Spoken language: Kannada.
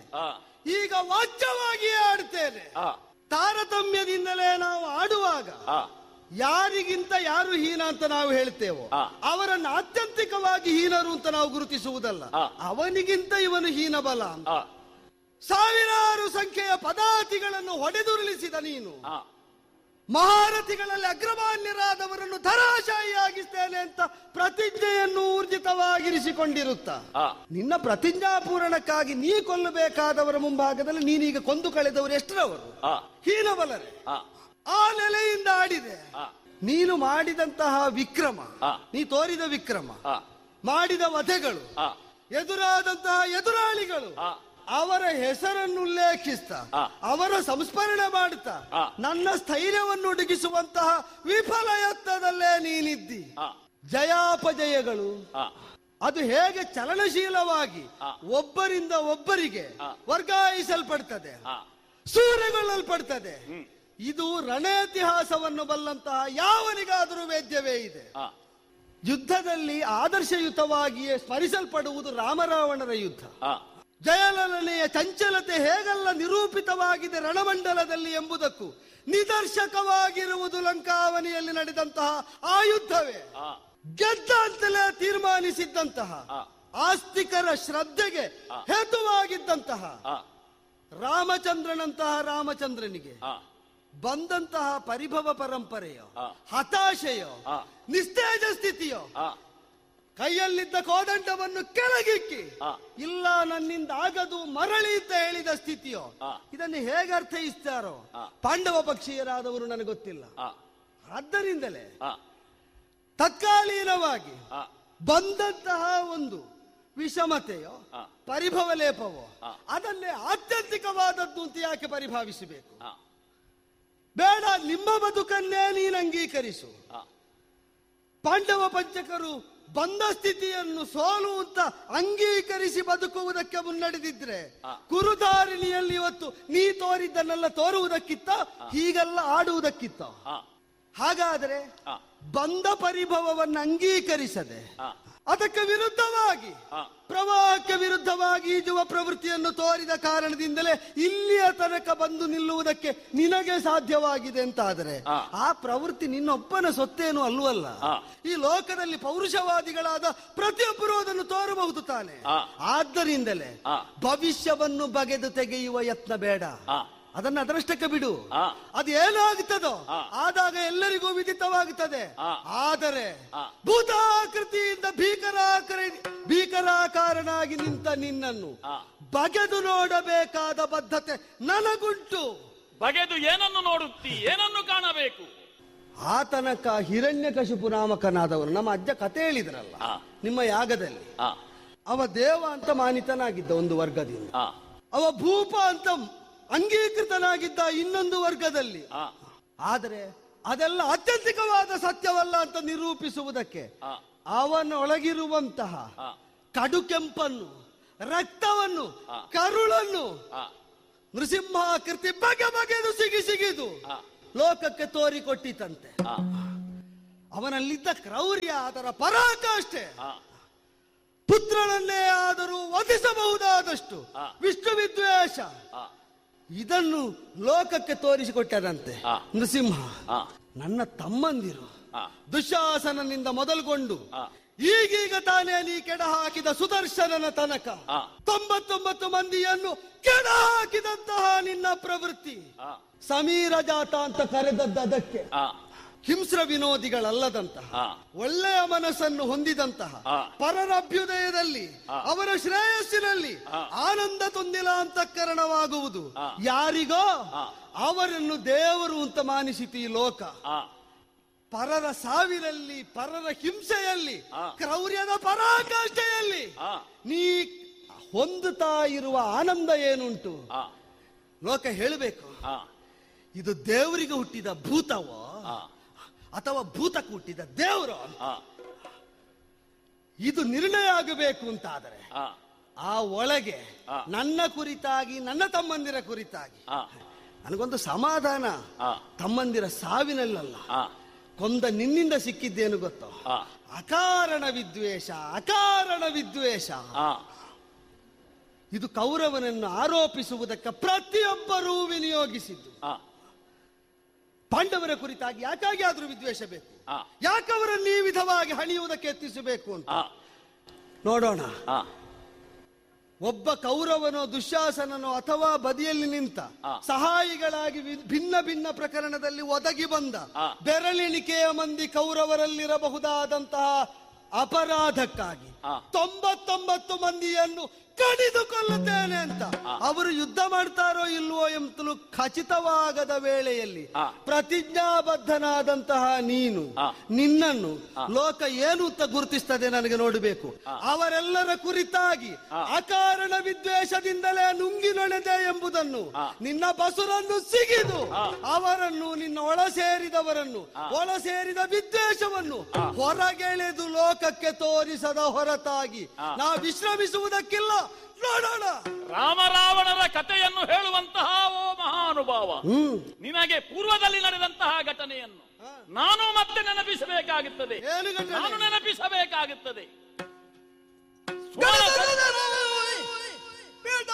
ಆ ಈಗ ವಾಚ್ಯವಾಗಿಯೇ ಆಡ್ತೇನೆ ಆ ತಾರತಮ್ಯದಿಂದಲೇ ನಾವು ಆಡುವಾಗ ಆ ಯಾರಿಗಿಂತ ಯಾರು ಹೀನ ಅಂತ ನಾವು ಹೇಳ್ತೇವೋ ಆ. ಅವರನ್ನು ಆತ್ಯಂತಿಕವಾಗಿ ಹೀನರು ಅಂತ ನಾವು ಗುರುತಿಸುವುದಲ್ಲ ಆ. ಅವನಿಗಿಂತ ಇವನು ಹೀನ ಬಲ ಅಂತ. ಆ ಸಾವಿರಾರು ಸಂಖ್ಯೆಯ ಪದಾತಿಗಳನ್ನು ಹೊಡೆದುರುಳಿಸಿದ ನೀನು ಆ ಮಹಾರಥಿಗಳಲ್ಲಿ ಅಗ್ರಮಾನ್ಯರಾದವರನ್ನು ಧರಾಶಾಹಿಯಾಗಿಸ್ತೇನೆ ಅಂತ ಪ್ರತಿಜ್ಞೆಯನ್ನು ಊರ್ಜಿತವಾಗಿರಿಸಿಕೊಂಡಿರುತ್ತ ಆ ನಿನ್ನ ಪ್ರತಿಜ್ಞಾ ಪೂರಣಕ್ಕಾಗಿ ನೀ ಕೊಲ್ಲಬೇಕಾದವರ ಮುಂಭಾಗದಲ್ಲಿ ನೀನೀಗ ಕೊಂದು ಕಳೆದವರು ಎಷ್ಟರವರು ಆ ಹೀನಬಲರೆ ಆ ಆ ನೆಲೆಯಿಂದ ಆಡಿದೆ ಆ ನೀನು ಮಾಡಿದಂತಹ ವಿಕ್ರಮ ಆ. ನೀ ತೋರಿದ ವಿಕ್ರಮ ಆ ಮಾಡಿದ ವಧೆಗಳು ಆ ಎದುರಾದಂತಹ ಎದುರಾಳಿಗಳು ಆ. ಅವರ ಹೆಸರನ್ನು ಉಲ್ಲೇಖಿಸ್ತಾ ಆ. ಅವರ ಸಂಸ್ಮರಣೆ ಮಾಡುತ್ತಾ ಆ. ನನ್ನ ಸ್ಥೈರ್ಯವನ್ನು ಒಡಗಿಸುವಂತಹ ವಿಫಲ ಯತ್ನದಲ್ಲೇ ನೀನಿದ್ದಿ ಆ ಜಯಾಪಜಯಗಳು ಆ ಅದು ಹೇಗೆ ಚಲನಶೀಲವಾಗಿ ಆ. ಒಬ್ಬರಿಂದ ಒಬ್ಬರಿಗೆ ಆ. ವರ್ಗಾಯಿಸಲ್ಪಡ್ತದೆ ಆ ಸೂರೆಗೊಳ್ಳಲ್ಪಡ್ತದೆ ಹ್ಮ್. ಇದು ರಣೇತಿಹಾಸವನ್ನು ಬಲ್ಲಂತಹ ಯಾವನಿಗಾದರೂ ವೇದ್ಯವೇ ಇದೆ ಆ ಯುದ್ಧದಲ್ಲಿ ಆದರ್ಶಯುತವಾಗಿಯೇ ಸ್ಮರಿಸಲ್ಪಡುವುದು ರಾಮರಾವಣರ ಯುದ್ಧ ಆ ಜಯಲಲನೆಯ ಚಂಚಲತೆ ಹೇಗೆಲ್ಲ ನಿರೂಪಿತವಾಗಿದೆ ರಣಮಂಡಲದಲ್ಲಿ ಎಂಬುದಕ್ಕೂ ನಿದರ್ಶಕವಾಗಿರುವುದು ಲಂಕಾವನಿಯಲ್ಲಿ ನಡೆದಂತಹ ಆ ಯುದ್ಧವೇ ಆ ಗೆದ್ದ ಅಂತಲೇ ತೀರ್ಮಾನಿಸಿದ್ದಂತಹ ಆ. ಆಸ್ತಿಕರ ಶ್ರದ್ಧೆಗೆ ಆ. ಹೇತುವಾಗಿದ್ದಂತಹ ಆ ರಾಮಚಂದ್ರನಂತಹ ರಾಮಚಂದ್ರನಿಗೆ ಆ ಬಂದಂತಹ ಪರಿಭವ ಪರಂಪರೆಯೋ ಆ. ಹತಾಶೆಯೋ ಆ. ನಿಸ್ತೇಜ ಸ್ಥಿತಿಯೋ ಆ ಕೈಯಲ್ಲಿದ್ದ ಕೋದಂಡವನ್ನು ಕೆಳಗಿಕ್ಕಿ ಆ. ಇಲ್ಲ ನನ್ನಿಂದ ಆಗದು ಮರಳಿ ಅಂತ ಹೇಳಿದ ಸ್ಥಿತಿಯೋ ಆ. ಇದನ್ನು ಹೇಗೆ ಅರ್ಥೈಸ್ತಾರೋ ಆ. ಪಾಂಡವ ಪಕ್ಷೀಯರಾದವರು ನನಗೆ ಗೊತ್ತಿಲ್ಲ ಆ ಆದ್ದರಿಂದಲೇ ಆ ತತ್ಕಾಲೀನವಾಗಿ ಆ ಬಂದಂತಹ ಒಂದು ವಿಷಮತೆಯೋ ಆ. ಪರಿಭವ ಲೇಪವೋ ಆ. ಅದನ್ನೇ ಆತ್ಯಂತಿಕವಾದದ್ದು ಅಂತ ಯಾಕೆ ಪರಿಭಾವಿಸಬೇಕು ಆ ಬೇಡ ನಿಮ್ಮ ಬದುಕನ್ನೇ ನೀನು ಅಂಗೀಕರಿಸು ಆ ಪಾಂಡವ ಪಂಚಕರು ಬಂದ ಸ್ಥಿತಿಯನ್ನು ಸೋಲು ಅಂತ ಅಂಗೀಕರಿಸಿ ಬದುಕುವುದಕ್ಕೆ ಮುನ್ನಡೆದಿದ್ರೆ ಆ. ಕುರುಧಾರಿಣಿಯಲ್ಲಿ ಇವತ್ತು ನೀ ತೋರಿದ್ದನ್ನೆಲ್ಲ ತೋರುವುದಕ್ಕಿತ್ತ ಹೀಗೆಲ್ಲ ಆಡುವುದಕ್ಕಿತ್ತ ಆ ಹಾಗಾದರೆ ಆ ಬಂದ ಪರಿಭವವನ್ನು ಅಂಗೀಕರಿಸದೆ ಆ ಅದಕ್ಕೆ ವಿರುದ್ಧವಾಗಿ ಆ. ಪ್ರವಾಹಕ್ಕೆ ವಿರುದ್ಧವಾಗಿ ಈಜುವ ಪ್ರವೃತ್ತಿಯನ್ನು ತೋರಿದ ಕಾರಣದಿಂದಲೇ ಇಲ್ಲಿಯ ತನಕ ಬಂದು ನಿಲ್ಲುವುದಕ್ಕೆ ನಿನಗೆ ಸಾಧ್ಯವಾಗಿದೆ ಅಂತಾದರೆ ಆ. ಆ ಪ್ರವೃತ್ತಿ ನಿನ್ನೊಬ್ಬನ ಸೊತ್ತೇನು ಅಲ್ಲವಲ್ಲ ಆ. ಈ ಲೋಕದಲ್ಲಿ ಪೌರುಷವಾದಿಗಳಾದ ಪ್ರತಿಯೊಬ್ಬರು ಅದನ್ನು ತೋರಬಹುದು ತಾನೆ ಆ. ಆದ್ದರಿಂದಲೇ ಆ. ಭವಿಷ್ಯವನ್ನು ಬಗೆದು ತೆಗೆಯುವ ಯತ್ನ ಬೇಡ ಆ. ಅದನ್ನ ಅದರಷ್ಟಕ್ಕೆ ಬಿಡು ಆ. ಅದು ಏನಾಗುತ್ತದೋ ಆ. ಆದಾಗ ಎಲ್ಲರಿಗೂ ವಿದಿತವಾಗುತ್ತದೆ ಆ. ಆದರೆ ಆ. ಭೂತಾಕೃತಿಯಿಂದ ಭೀಕರಾಕರ ಭೀಕರಾಕಾರನಾಗಿ ನಿಂತ ನಿನ್ನನ್ನು ಆ. ಬಗೆದು ನೋಡಬೇಕಾದ ಬದ್ಧತೆ ನನಗುಂಟು ಬಗೆದು ಏನನ್ನು ನೋಡುತ್ತಿ ಏನನ್ನು ಕಾಣಬೇಕು ಆ ತನಕ ಹಿರಣ್ಯಕಶಿಪು ನಾಮಕನಾದವನು ನಮ್ಮ ಅಜ್ಜ ಕತೆ ಹೇಳಿದ್ರಲ್ಲ ಆ. ನಿಮ್ಮ ಯಾಗದಲ್ಲಿ ಆ ಅವ ದೇವ ಅಂತ ಮಾನಿತನಾಗಿದ್ದ ಒಂದು ವರ್ಗದಿಂದ ಆ ಅವ ಭೂಪ ಅಂತ ಅಂಗೀಕೃತನಾಗಿದ್ದ ಇನ್ನೊಂದು ವರ್ಗದಲ್ಲಿ ಆ ಆದರೆ ಅದೆಲ್ಲ ಅತ್ಯಂತಿಕವಾದ ಸತ್ಯವಲ್ಲ ಅಂತ ನಿರೂಪಿಸುವುದಕ್ಕೆ ಆ ಅವನೊಳಗಿರುವಂತಹ ಆ ಕಡು ಕೆಂಪನ್ನು ರಕ್ತವನ್ನು ಆ. ಕರುಳನ್ನು ಆ ನೃಸಿಂಹಾಕೃತಿ ಬಗೆ ಬಗೆದು ಸಿಗಿ ಸಿಗಿದು ಆ. ಲೋಕಕ್ಕೆ ತೋರಿಕೊಟ್ಟಿತಂತೆ ಆ ಅವನಲ್ಲಿದ್ದ ಕ್ರೌರ್ಯ ಅದರ ಪರಾಕಾಷ್ಠೆ ಆ ಪುತ್ರನನ್ನೇ ಆದರೂ ವಧಿಸಬಹುದಾದಷ್ಟು ಆ. ವಿಷ್ಣು ವಿದ್ವೇಷ ಆ ಇದನ್ನು ಲೋಕಕ್ಕೆ ತೋರಿಸಿಕೊಟ್ಟದಂತೆ ಆ. ನೃಸಿಂಹ ಆ ನನ್ನ ತಮ್ಮಂದಿರು ಆ ದುಶಾಸನನಿಂದ ಮೊದಲುಗೊಂಡು ಆ. ಈಗೀಗ ತಾನೇ ನೀ ಕೆಡ ಹಾಕಿದ ಸುದರ್ಶನನ ತನಕ ಆ. ತೊಂಬತ್ತೊಂಬತ್ತು ಮಂದಿಯನ್ನು ಕೆಡ ಹಾಕಿದಂತಹ ನಿನ್ನ ಪ್ರವೃತ್ತಿ ಆ ಸಮೀರ ಜಾತ ಅಂತ ಕರೆದದ್ದು ಅದಕ್ಕೆ ಆ ಹಿಂಸ್ರ ವಿನೋದಿಗಳಲ್ಲದಂತಹ ಆ. ಒಳ್ಳೆಯ ಮನಸ್ಸನ್ನು ಹೊಂದಿದಂತಹ ಆ. ಪರರ ಅಭ್ಯುದಯದಲ್ಲಿ ಆ. ಅವರ ಶ್ರೇಯಸ್ಸಿನಲ್ಲಿ ಆ. ಆನಂದ ತುಂದಿಲ ಅಂತಃಕರಣವಾಗುವುದು ಆ. ಯಾರಿಗೋ ಆ. ಅವರನ್ನು ದೇವರು ಅಂತ ಮಾನಿಸಿತು ಈ ಲೋಕ ಆ ಪರರ ಸಾವಿನಲ್ಲಿ ಪರರ ಹಿಂಸೆಯಲ್ಲಿ ಆ. ಕ್ರೌರ್ಯದ ಪರಾಕಾಷ್ಠೆಯಲ್ಲಿ ಆ ನೀ ಹೊಂದುತ್ತಾ ಇರುವ ಆನಂದ ಏನುಂಟು ಆ ಲೋಕ ಹೇಳಬೇಕು ಆ ಇದು ದೇವರಿಗೆ ಹುಟ್ಟಿದ ಭೂತವೋ ಆ ಅಥವಾ ಭೂತಕ್ಕೆ ಹುಟ್ಟಿದ ದೇವರು ಆ ಇದು ನಿರ್ಣಯ ಆಗಬೇಕು ಅಂತಾದರೆ ಆ ಆ ಒಳಗೆ ಆ. ನನ್ನ ಕುರಿತಾಗಿ ನನ್ನ ತಮ್ಮಂದಿರ ಕುರಿತಾಗಿ ಆ ನನಗೊಂದು ಸಮಾಧಾನ ಆ ತಮ್ಮಂದಿರ ಸಾವಿನಲ್ಲಲ್ಲ ಆ ಕೊಂದ ನಿನ್ನಿಂದ ಸಿಕ್ಕಿದ್ದೇನು ಗೊತ್ತೋ ಆ ಅಕಾರಣ ವಿದ್ವೇಷ ಅಕಾರಣ ವಿದ್ವೇಷ ಆ ಇದು ಕೌರವನನ್ನು ಆರೋಪಿಸುವುದಕ್ಕೆ ಪ್ರತಿಯೊಬ್ಬರೂ ವಿನಿಯೋಗಿಸಿದ್ದು ಆ, ಪಾಂಡವರ ಕುರಿತಾಗಿ ಯಾಕಾಗಿ ಆದ್ರೂ ವಿದ್ವೇಷ ಬೇಕು ಆ, ಯಾಕವರನ್ನು ಈ ವಿಧವಾಗಿ ಹಣಿಯುವುದಕ್ಕೆ ಯತ್ನಿಸಬೇಕು ಅಂತ ಆ, ನೋಡೋಣ ಆ, ಒಬ್ಬ ಕೌರವನೋ ದುಶ್ಯಾಸನನೋ ಅಥವಾ ಬದಿಯಲ್ಲಿ ನಿಂತ ಆ. ಸಹಾಯಿಗಳಾಗಿ ವಿ- ಭಿನ್ನ ಭಿನ್ನ ಪ್ರಕರಣದಲ್ಲಿ ಒದಗಿ ಬಂದ ಆ. ಬೆರಳೆಣಿಕೆಯ ಮಂದಿ ಕೌರವರಲ್ಲಿರಬಹುದಾದಂತಹ ಅಪರಾಧಕ್ಕಾಗಿ ಆ. ತೊಂಬತ್ತೊಂಬತ್ತು ಮಂದಿಯನ್ನು ಕಡಿದುಕೊಳ್ಳುತ್ತೇನೆ ಅಂತ ಆ. ಅವರು ಯುದ್ಧ ಮಾಡ್ತಾರೋ ಇಲ್ವೋ ಎಂತಲೂ ಖಚಿತವಾಗದ ವೇಳೆಯಲ್ಲಿ ಆ. ಪ್ರತಿಜ್ಞಾಬದ್ಧನಾದಂತಹ ನೀನು ಆ. ನಿನ್ನನ್ನು ಆ. ಲೋಕ ಏನು ಅಂತ ಗುರುತಿಸ್ತದೆ ನನಗೆ ನೋಡಬೇಕು ಆ. ಅವರೆಲ್ಲರ ಕುರಿತಾಗಿ ಆ. ಅಕಾರಣ ವಿದ್ವೇಷದಿಂದಲೇ ನುಂಗಿ ನೊಣೆದೆ ಎಂಬುದನ್ನು ಆ. ನಿನ್ನ ಬಸುರನ್ನು ಸಿಗಿದು ಆ. ಅವರನ್ನು ನಿನ್ನ ಒಳ ಸೇರಿದವರನ್ನು ಆ. ಒಳ ಸೇರಿದ ವಿದ್ವೇಷವನ್ನು ಆ. ಹೊರಗೆಳೆದು ಲೋಕಕ್ಕೆ ತೋರಿಸದ ಹೊರತಾಗಿ ಆ. ನಾ ವಿಶ್ರಮಿಸುವುದಕ್ಕಿಲ್ಲ ನೋಡೋಣ ರಾಮ ರಾವಣರ ಕಥೆಯನ್ನು ಹೇಳುವಂತಹ ಓ ಮಹಾನುಭಾವ ಹ್ಮ್ ನಿನಗೆ ಪೂರ್ವದಲ್ಲಿ ನಡೆದಂತಹ ಘಟನೆಯನ್ನು ಆ. ನಾನು ಮತ್ತೆ ನೆನಪಿಸಬೇಕಾಗುತ್ತದೆ ಏನು ಘಟನೆ? ನಾನು ನೆನಪಿಸಬೇಕಾಗುತ್ತದೆ ಗಣಧರನೇ!